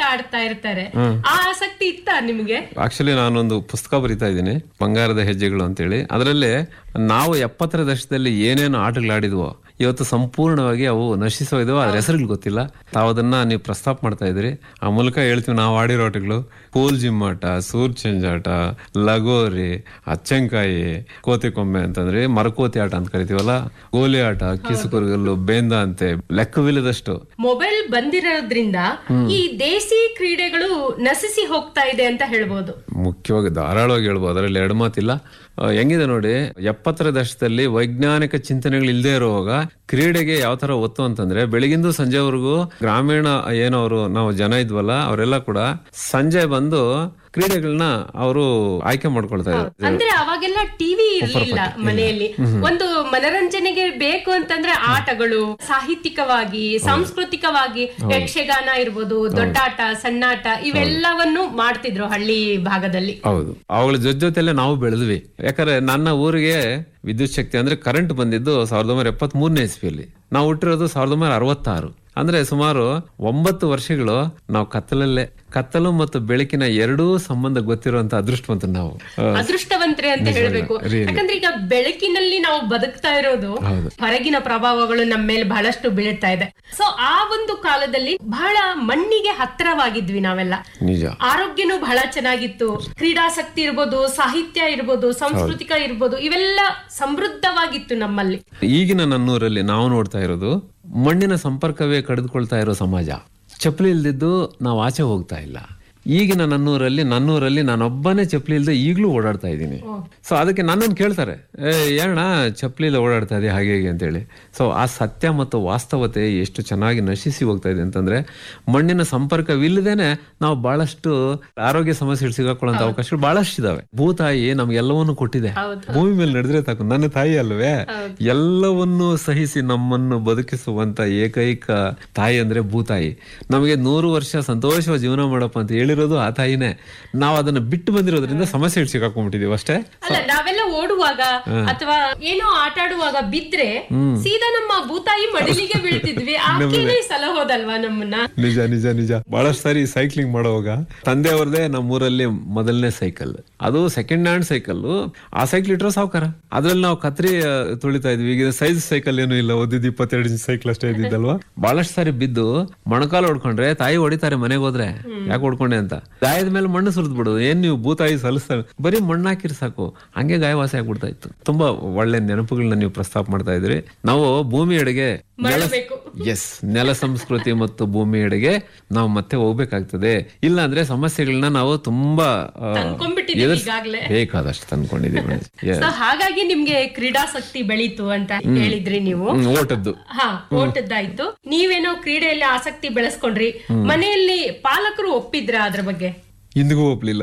ಆಡ್ತಾ ಇರ್ತಾರೆ ಆ ಆಸಕ್ತಿ ಇತ್ತ ನಿಮ್ಗೆ ಆಕ್ಚುಲಿ ನಾನೊಂದು ಪುಸ್ತಕ ಬರಿತಾ ಇದ್ದೀನಿ ಬಂಗಾರದ ಹೆಜ್ಜೆಗಳು ಅಂತೇಳಿ ಅದರಲ್ಲಿ ನಾವು ಎಪ್ಪತ್ತರ ದಶಕದಲ್ಲಿ ಏನೇನು ಆಟಗಳಾಡಿದ್ವೋ ಇವತ್ತು ಸಂಪೂರ್ಣವಾಗಿ ಅವು ನಶಿಸೋಯ್ದವು ಅದ್ರ ಹೆಸರುಗಳು ಗೊತ್ತಿಲ್ಲ ತಾವು ಅದನ್ನ ನೀವು ಪ್ರಸ್ತಾಪ ಮಾಡ್ತಾ ಇದ್ರಿ ಆ ಮೂಲಕ ಹೇಳ್ತೀವಿ ನಾವು ಆಡಿರೋ ಆಟಗಳು ಪೂಲ್ ಜಿಮ್ ಆಟ ಸೂರ್ ಚೆಂಜಾಟ ಲಗೋರಿ ಅಚ್ಚಂಕಾಯಿ ಕೋತಿ ಕೊಂಬೆ ಅಂತಂದ್ರೆ ಮರಕೋತಿ ಆಟ ಅಂತ ಕರಿತೀವಲ್ಲ ಗೋಲಿ ಆಟ ಕಿಸುಕುರುಗಲ್ಲು ಬೇಂದ ಅಂತೆ ಲೆಕ್ಕವಿಲ್ಲದಷ್ಟು ಮೊಬೈಲ್ ಬಂದಿರೋದ್ರಿಂದ ಈ ದೇಸಿ ಕ್ರೀಡೆಗಳು ನಶಿಸಿ ಹೋಗ್ತಾ ಇದೆ ಅಂತ ಹೇಳ್ಬೋದು ಮುಖ್ಯವಾಗಿ ಧಾರಾಳವಾಗಿ ಹೇಳ್ಬೋದು ಅದರಲ್ಲಿ ಎರಡು ಮಾತಿಲ್ಲ ಆ, ಹೆಂಗಿದೆ ನೋಡಿ ಎಪ್ಪತ್ತರ ದಶಕದಲ್ಲಿ ವೈಜ್ಞಾನಿಕ ಚಿಂತನೆಗಳು ಇಲ್ಲದೆ ಇರುವಾಗ ಕ್ರೀಡೆಗೆ ಯಾವ ತರ ಒತ್ತು ಅಂತಂದ್ರೆ ಬೆಳಗಿಂದು ಸಂಜೆವರೆಗೂ ಗ್ರಾಮೀಣ ಏನವರು ನಾವು ಜನ ಇದ್ವಲ್ಲ ಅವರೆಲ್ಲ ಕೂಡ ಸಂಜೆ ಬಂದು ಕ್ರೀಡೆಗಳನ್ನ ಅವರು ಆಯ್ಕೆ ಮಾಡ್ಕೊಳ್ತಾ ಇದ್ರು ಅಂದ್ರೆ ಅವಾಗೆಲ್ಲ ಟಿವಿ ಇರ್ಲಿಲ್ಲ ಮನೆಯಲ್ಲಿ ಒಂದು ಮನರಂಜನೆಗೆ ಬೇಕು ಅಂತಂದ್ರೆ ಆಟಗಳು ಸಾಹಿತ್ಯಿಕವಾಗಿ ಸಾಂಸ್ಕೃತಿಕವಾಗಿ ಯಕ್ಷಗಾನ ಇರ್ಬೋದು ದೊಡ್ಡಾಟ ಸಣ್ಣಾಟ ಇವೆಲ್ಲವನ್ನು ಮಾಡ್ತಿದ್ರು ಹಳ್ಳಿ ಭಾಗದಲ್ಲಿ ಹೌದು ಅವುಗಳ ಜೊತೆ ಜೊತೆಲೆ ನಾವು ಬೆಳೆದ್ವಿ ಯಾಕಂದ್ರೆ ನನ್ನ ಊರಿಗೆ ವಿದ್ಯುತ್ ಶಕ್ತಿ ಅಂದ್ರೆ ಕರೆಂಟ್ ಬಂದಿದ್ದು ಸಾವಿರದ ಒಂಬೈನೂರ ಎಪ್ಪತ್ತ್ ಮೂರನೇ ಇಸ್ವಿಯಲ್ಲಿ ನಾವು ಹುಟ್ಟಿರೋದು ಸಾವಿರದ ಒಂಬೈನೂರ ಅರವತ್ತಾರು ಅಂದ್ರೆ ಸುಮಾರು ಒಂಬತ್ತು ವರ್ಷಗಳು ನಾವು ಕತ್ತಲಲ್ಲೇ ಕತ್ತಲು ಮತ್ತು ಬೆಳಕಿನ ಎರಡೂ ಸಂಬಂಧ ಗೊತ್ತಿರುವಂತ ಅದೃಷ್ಟವಂತ ನಾವು ಆ, ಅದೃಷ್ಟವಂತರೆ ಅಂತ ಹೇಳ್ಬೇಕು really. ಯಾಕಂದ್ರೆ ಈಗ ಬೆಳಕಿನಲ್ಲಿ ನಾವು ಬದುಕ್ತಾ ಇರೋದು ಹೌದು. ಹೊರಗಿನ ಪ್ರಭಾವಗಳು ನಮ್ಮ ಮೇಲೆ ಬಹಳಷ್ಟು ಬೀಳ್ತಾ ಇದೆ ಸೊ ಆ ಒಂದು ಕಾಲದಲ್ಲಿ ಬಹಳ ಮಣ್ಣಿಗೆ ಹತ್ತಿರವಾಗಿದ್ವಿ ನಾವೆಲ್ಲ ನಿಜ ಆರೋಗ್ಯನೂ ಬಹಳ ಚೆನ್ನಾಗಿತ್ತು ಕ್ರೀಡಾಸಕ್ತಿ ಇರ್ಬೋದು ಸಾಹಿತ್ಯ ಇರ್ಬೋದು ಸಾಂಸ್ಕೃತಿಕ ಇರ್ಬೋದು ಇವೆಲ್ಲ ಸಮೃದ್ಧವಾಗಿತ್ತು ನಮ್ಮಲ್ಲಿ ಈಗಿನ ನನ್ನೂರಲ್ಲಿ ನಾವು ನೋಡ್ತಾ ಇರೋದು ಮಣ್ಣಿನ ಸಂಪರ್ಕವೇ ಕಡಿದುಕೊಳ್ತಾ ಇರೋ ಸಮಾಜ ಚಪ್ಪಲಿ ಇಲ್ದಿದ್ದು ನಾವು ಆಚೆ ಹೋಗ್ತಾ ಇಲ್ಲ ಈಗಿನ ನನ್ನೂರಲ್ಲಿ ನನ್ನೂರಲ್ಲಿ ನಾನೊಬ್ಬನೇ ಚಪ್ಪಲಿ ಇಲ್ದೆ ಈಗಲೂ ಓಡಾಡ್ತಾ ಇದ್ದೀನಿ ಸೊ ಅದಕ್ಕೆ ನನ್ನನ್ನು ಕೇಳ್ತಾರೆ ಏ ಏನಣ್ಣ ಚಪ್ಪಲಿ ಇಲ್ಲ ಓಡಾಡ್ತಾ ಇದೆ ಹಾಗೆ ಹೀಗೆ ಅಂತೇಳಿ ಸೊ ಆ ಸತ್ಯ ಮತ್ತು ವಾಸ್ತವತೆ ಎಷ್ಟು ಚೆನ್ನಾಗಿ ನಶಿಸಿ ಹೋಗ್ತಾ ಇದೆ ಅಂತಂದ್ರೆ ಮಣ್ಣಿನ ಸಂಪರ್ಕವಿಲ್ಲದೇನೆ ನಾವು ಬಹಳಷ್ಟು ಆರೋಗ್ಯ ಸಮಸ್ಯೆಗಳು ಸಿಗಾಕೊಳ್ಳುವಂತ ಅವಕಾಶಗಳು ಬಹಳಷ್ಟು ಇದಾವೆ ಭೂತಾಯಿ ನಮ್ಗೆಲ್ಲವನ್ನು ಕೊಟ್ಟಿದೆ ಭೂಮಿ ಮೇಲೆ ನಡೆದ್ರೆ ಸಾಕು ನನ್ನ ತಾಯಿ ಅಲ್ವೇ ಎಲ್ಲವನ್ನೂ ಸಹಿಸಿ ನಮ್ಮನ್ನು ಬದುಕಿಸುವಂತ ಏಕೈಕ ತಾಯಿ ಅಂದ್ರೆ ಭೂತಾಯಿ ನಮಗೆ ನೂರು ವರ್ಷ ಸಂತೋಷವಾಗಿ ಜೀವನ ಮಾಡಪ್ಪ ಅಂತ ಹೇಳಿರೋದು ಆ ತಾಯಿನೇ ನಾವು ಅದನ್ನ ಬಿಟ್ಟು ಬಂದಿರೋದ್ರಿಂದ ಸಮಸ್ಯೆ ಸಿಗಾಕೊಂಡ್ಬಿಟ್ಟಿದೀವಿ ಅಷ್ಟೇ ಅಲ್ಲ ನಾವೆಲ್ಲ ಓಡುವಾಗ ಅಥವಾ ಏನೋ ಆಟ ಆಡುವಾಗ ಬಿದ್ರೆ ಸೀದಾ ನಮ್ಮ ಭೂತಾಯಿ ಮಡಿಲಿಗೆ ಬೀಳ್ತಿದ್ವಿ ಆಕೆನೇ ಸಲಹೋದಲ್ವಾ ನಮ್ಮನ್ನ ನಿಜ ನಿಜ ನಿಜ ಬಹಳಷ್ಟು ಸಾರಿ ಸೈಕ್ಲಿಂಗ್ ಮಾಡುವಾಗ ತಂದೆ ಅವ್ರದೇ ನಮ್ಮೂರಲ್ಲಿ ಮೊದಲನೇ ಸೈಕಲ್ ಅದು ಸೆಕೆಂಡ್ ಹ್ಯಾಂಡ್ ಸೈಕಲ್ ಆ ಸೈಕಲ್ ಇಟ್ರೋ ಸಾವುಕಾರ ಅದ್ರಲ್ಲಿ ನಾವು ಕತ್ರಿ ಆ, ತುಳಿತಾ ಇದ್ವಿ ಈಗ ಸೈಜ್ ಸೈಕಲ್ ಏನು ಇಲ್ಲ ಓದಿದ್ ಇಪ್ಪತ್ತೆರಡು ಇಂಚ್ ಸೈಕಲ್ ಅಷ್ಟೇ ಇದ್ದಿದ್ದಲ್ವಾ ಬಹಳಷ್ಟು ಸಾರಿ ಬಿದ್ದು ಮೊಣಕಾಲು ಹೊಡ್ಕೊಂಡ್ರೆ ತಾಯಿ ಹೊಡಿತಾರೆ ಮನೆಗೆ ಹೋದ್ರೆ ಯಾಕೆ ಹೊಡ್ಕೊಂಡೆ ಅಂತ ಗಾಯದ ಮೇಲೆ ಮಣ್ಣು ಸುರಿದ್ ಬಿಡು ಏನ್ ನೀವು ಭೂತಾಯಿ ಸಲ್ಲಿಸ್ತಾರೆ ಬರೀ ಮಣ್ಣು ಹಾಕಿರ್ ಸಾಕು ಹಂಗೆ ಗಾಯವಾಸಿ ಆಗ್ಬಿಡ್ತಾ ಇತ್ತು ತುಂಬಾ ಒಳ್ಳೆ ನೆನಪುಗಳನ್ನ ನೀವು ಪ್ರಸ್ತಾಪ ಮಾಡ್ತಾ ಇದ್ರಿ ನಾವು ಭೂಮಿ ಎಡೆಗೆ ಮರಳಬೇಕು ಎಸ್ ನೆಲ ಸಂಸ್ಕೃತಿ ಮತ್ತು ಭೂಮಿ ಎಡೆಗೆ ನಾವು ಮತ್ತೆ ಹೋಗ್ಬೇಕಾಗ್ತದೆ ಇಲ್ಲ ಅಂದ್ರೆ ಸಮಸ್ಯೆಗಳನ್ನ ನಾವು ತುಂಬಾ ಆ, ತಂದ್ಕೊಂಡ್ಬಿಟ್ಟಿದೀವಿ ಎದುರ್ಸ್- ಈಗಾಗ್ಲೇ. ಬೇಕಾದಷ್ಟು ತಂದ್ಕೊಂಡಿದೀವಿ Yes. ಸೊ ಹಾಗಾಗಿ ನಿಮ್ಗೆ ಕ್ರೀಡಾಸಕ್ತಿ ಬೆಳೀತು ಅಂತ ಹೇಳಿದ್ರಿ ನೀವು ಹ್ಮ್, ಓಟದ್ದು ಹಾ ಓಟದ್ದಾಯ್ತು ನೀವೇನೋ ಕ್ರೀಡೆಯಲ್ಲಿ ಆಸಕ್ತಿ ಬೆಳೆಸ್ಕೊಂಡ್ರಿ ಮನೆಯಲ್ಲಿ ಪಾಲಕರು ಒಪ್ಪಿದ್ರ ಅದ್ರ ಬಗ್ಗೆ ಇಂದಿಗೂ ಒಪ್ಲಿಲ್ಲ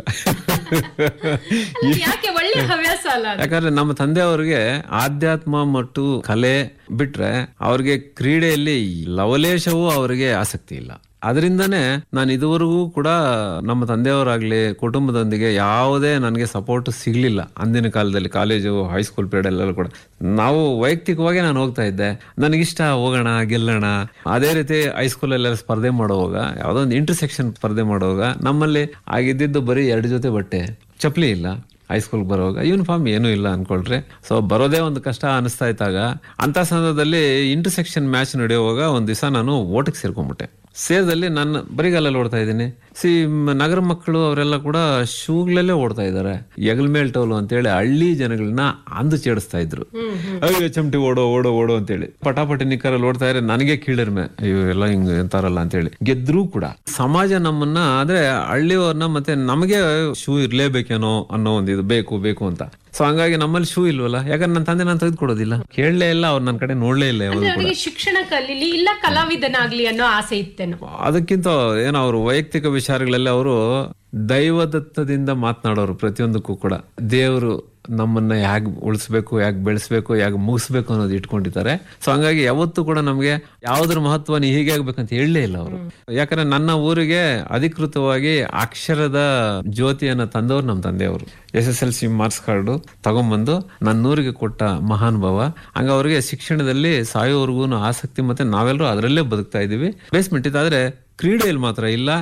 ಅಲ್ಲ, ಯಾಕೆ ಒಳ್ಳೆ ಹವ್ಯಾಸ ಅಲ್ಲ ಅದು? ಯಾಕಂದ್ರೆ ನಮ್ಮ ತಂದೆಯವರಿಗೆ ಆಧ್ಯಾತ್ಮ ಮತ್ತು ಕಲೆ ಬಿಟ್ರೆ ಅವ್ರಿಗೆ ಕ್ರೀಡೆಯಲ್ಲಿ ಲವಲೇಶವೂ ಅವರಿಗೆ ಆಸಕ್ತಿ ಇಲ್ಲ ಅದರಿಂದನೇ ನಾನು ಇದುವರೆಗೂ ಕೂಡ ನಮ್ಮ ತಂದೆಯವರಾಗ್ಲಿ ಕುಟುಂಬದೊಂದಿಗೆ ಯಾವುದೇ ನನಗೆ ಸಪೋರ್ಟ್ ಸಿಗ್ಲಿಲ್ಲ ಅಂದಿನ ಕಾಲದಲ್ಲಿ ಕಾಲೇಜು ಹೈಸ್ಕೂಲ್ ಪೀರಿಯಡ್ ಎಲ್ಲ ಕೂಡ ನಾವು ವೈಯಕ್ತಿಕವಾಗಿ ನಾನು ಹೋಗ್ತಾ ಇದ್ದೆ ನನಗಿಷ್ಟ ಹೋಗೋಣ ಗೆಲ್ಲೋಣ ಅದೇ ರೀತಿ ಹೈಸ್ಕೂಲಲ್ಲೆಲ್ಲ ಸ್ಪರ್ಧೆ ಮಾಡುವಾಗ ಯಾವುದೋ ಒಂದು ಇಂಟರ್ಸೆಕ್ಷನ್ ಸ್ಪರ್ಧೆ ಮಾಡುವಾಗ ನಮ್ಮಲ್ಲಿ ಆಗಿದ್ದಿದ್ದು ಬರೀ ಎರಡು ಜೊತೆ ಬಟ್ಟೆ ಚಪ್ಪಲಿ ಇಲ್ಲ ಹೈಸ್ಕೂಲ್ ಬರುವಾಗ ಯೂನಿಫಾರ್ಮ್ ಏನೂ ಇಲ್ಲ ಅನ್ಕೊಳ್ರಿ ಸೊ ಬರೋದೇ ಒಂದು ಕಷ್ಟ ಅನಿಸ್ತಾ ಇದ್ದಾಗ ಅಂತ ಸಂದರ್ಭದಲ್ಲಿ ಇಂಟರ್ಸೆಕ್ಷನ್ ಮ್ಯಾಚ್ ನಡೆಯುವಾಗ ಒಂದ್ ದಿವಸ ನಾನು ಓಟಕ್ಕೆ ಸೇರ್ಕೊಂಡ್ಬಿಟ್ಟೆ ಸೇರ್ದಲ್ಲಿ ನಾನು ಬರಿಗಾಲಲ್ಲಿ ಓಡ್ತಾ ಇದ್ದೀನಿ ಸಿ ಮ್, ನಗರ ಮಕ್ಕಳು ಅವರೆಲ್ಲ ಕೂಡ ಶೂಗಳಲ್ಲೇ ಓಡ್ತಾ ಇದ್ದಾರೆ ಎಗಲ್ ಮೇಲ್ ಟೋಲು ಅಂತೇಳಿ ಹಳ್ಳಿ ಜನಗಳನ್ನ ಅಂದು ಚೇಡಿಸ್ತಾ ಇದ್ರು ಅಯ್ಯೋ ಚಮಟಿ ಓಡೋ ಓಡೋ ಓಡೋ ಅಂತೇಳಿ ಪಟಾಪಟಿ ನಿಕ್ಕರಲ್ಲಿ ಓಡ್ತಾ ಇದ್ರೆ ನನಗೆ ಕೀಳರ್ಮೆ ಅಯ್ಯೋ ಎಲ್ಲ ಹಿಂಗ್ ಅಂತಾರಲ್ಲ ಅಂತೇಳಿ ಗೆದ್ರೂ ಕೂಡ ಸಮಾಜ ನಮ್ಮನ್ನ ಆದ್ರೆ ಹಳ್ಳಿಯವ್ರನ್ನ ಮತ್ತೆ ನಮಗೆ ಶೂ ಇರ್ಲೇಬೇಕೇನೋ ಅನ್ನೋ ಒಂದು ಇದು ಬೇಕು ಬೇಕು ಅಂತ ಸೊ ಹಂಗಾಗಿ ನಮ್ಮಲ್ಲಿ ಶೂ ಇಲ್ವಲ್ಲ ಯಾಕಂದ್ರೆ ನನ್ನ ತಂದೆ ನಾನು ತೆಗೆದುಕೊಡೋದಿಲ್ಲ ಕೇಳಲೇ ಇಲ್ಲ ಅವ್ರು ನನ್ನ ಕಡೆ ನೋಡ್ಲೇ ಇಲ್ಲ ಯಾವ್ದು ಅಂದ್ರೆ ಕೂಡ ಅವರಿಗೆ ಶಿಕ್ಷಣ ಕಲೀಲಿ ಇಲ್ಲ ಕಲಾವಿದನಾಗ್ಲಿ ಅನ್ನೋ ಆಸೆ ಇತ್ತೇನೋ ಅದಕ್ಕಿಂತ ಏನೋ ಅವರು ವೈಯಕ್ತಿಕ ವಿಚಾರಗಳಲ್ಲಿ ಅವರು ದೈವದತ್ತದಿಂದ ಮಾತನಾಡೋರು ಪ್ರತಿಯೊಂದಕ್ಕೂ ಕೂಡ ದೇವರು ನಮ್ಮನ್ನ ಯಾಕೆ ಉಳಿಸ್ಬೇಕು ಯಾಕೆ ಬೆಳೆಸ್ಬೇಕು ಯಾಕೆ ಮುಗಿಸ್ಬೇಕು ಅನ್ನೋದು ಇಟ್ಕೊಂಡಿದ್ದಾರೆ ಸೊ ಹಂಗಾಗಿ ಯಾವತ್ತೂ ಕೂಡ ನಮಗೆ ಯಾವುದ್ರ ಮಹತ್ವ ನೀ ಹೀಗೆ ಆಗ್ಬೇಕಂತ ಹೇಳಲೇ ಇಲ್ಲ ಅವರು ಯಾಕಂದ್ರೆ ನನ್ನ ಊರಿಗೆ ಅಧಿಕೃತವಾಗಿ ಅಕ್ಷರದ ಜ್ಯೋತಿಯನ್ನ ತಂದವರು ನಮ್ಮ ತಂದೆಯವರು S S L C marks card ತಗೊಂಬಂದು ನನ್ನ ಊರಿಗೆ ಕೊಟ್ಟ ಮಹಾನ್ ಭಾವ ಹಂಗ ಅವ್ರಿಗೆ ಶಿಕ್ಷಣದಲ್ಲಿ ಸಾಯೋವರೆಗೂ ಆಸಕ್ತಿ ಮತ್ತೆ ನಾವೆಲ್ಲರೂ ಅದರಲ್ಲೇ ಬದುಕ್ತಾ ಇದೀವಿ ಬೇಸ್ಮೆಂಟ್ ಇದಾದ್ರೆ ಕ್ರೀಡೆಯಲ್ಲಿ ಮಾತ್ರ ಇಲ್ಲ